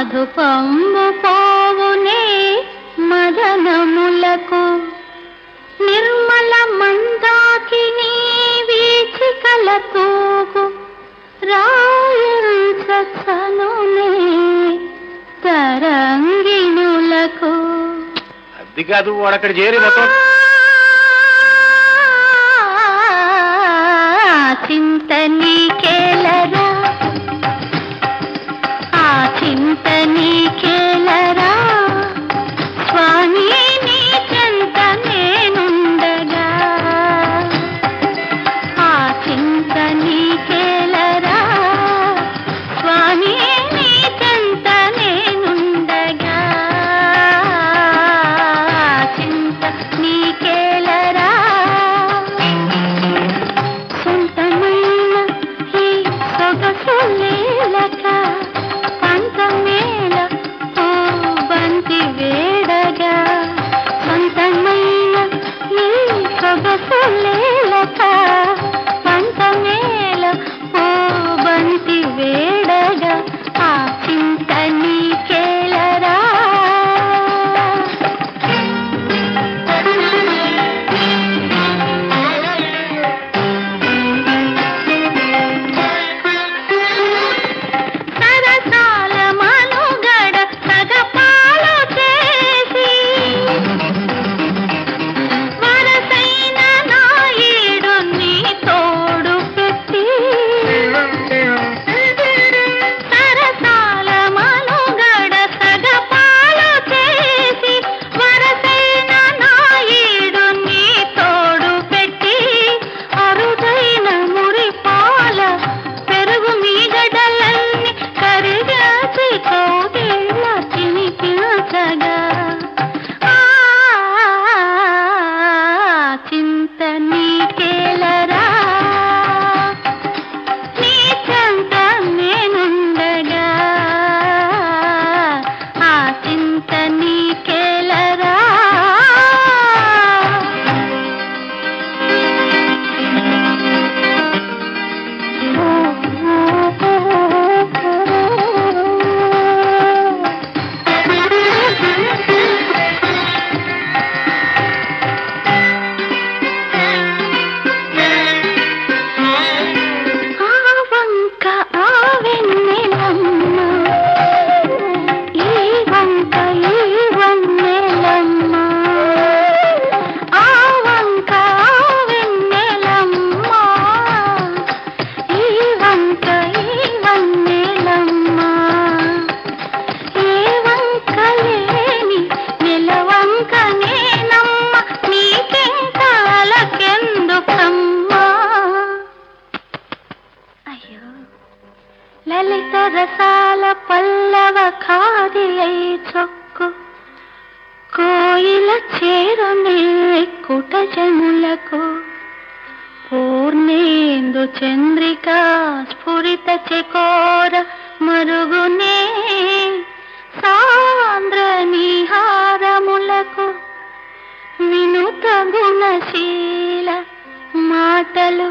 మధుపంబు పోవునే మదనములకు నిర్మల మందాకిని వీచికల తూగు రాయనునే తరంగిణులకు అది కాదు వాడు అక్కడ చేరి మొత్తం చింత నీకేలరా ఆ చింత నీకేలరా స్వామి నీ చెంత నేనుండగా ఆ చింత నీకేలరా స్వామి నీ చెంత నేనుండగా ఆ చింత నీకేలరా సొంతమైన ఈ సొగసు లేలక పంతమేల ఓ బంతి వేడగా సొంతమైన ఈ సొగసు లేలక పంతమేల ఓ బంతి వేడగా ఆ చింత నీకేలరా సరసాల మనుగడ సగపాలు చేసి వరసైన నాయుడు నీ తోడు పెట్టి సరసాల మనుగడ సగపాలు చేసి వరసైన నాయుడు నీ తోడు పెట్టి అరుదైన మురిపాల పెరుగు మీగడలన్నీ కరిగాచి కౌగిళ్ళ తినిపించగా ఆ చింత నీకేలరా నీ చెంత నేనుండగా ఆ చింత నీకేలరా ఆ వంక ఆ వెన్నెలమ్మ ఈ వంక ఈ వన్నెలమ్మ ఆ వంక ఆ వెన్నెలమ్మ ఈ వంక ఈ వన్నెలమ్మ ఏ వంక లేని నెలవంక నేనమ్మ నీకెంకాలకెందుకమ్మా అయ్యో లలిత రసాల పల్లవ ఖాదిలై చొక్కు కోయిల చేరునే కుట జనులకు పూర్ణేందు చంద్రిక స్ఫురిత చకోర మరుగునే సాంద్ర నిహారములకు వినుత గుణశీల మాటలు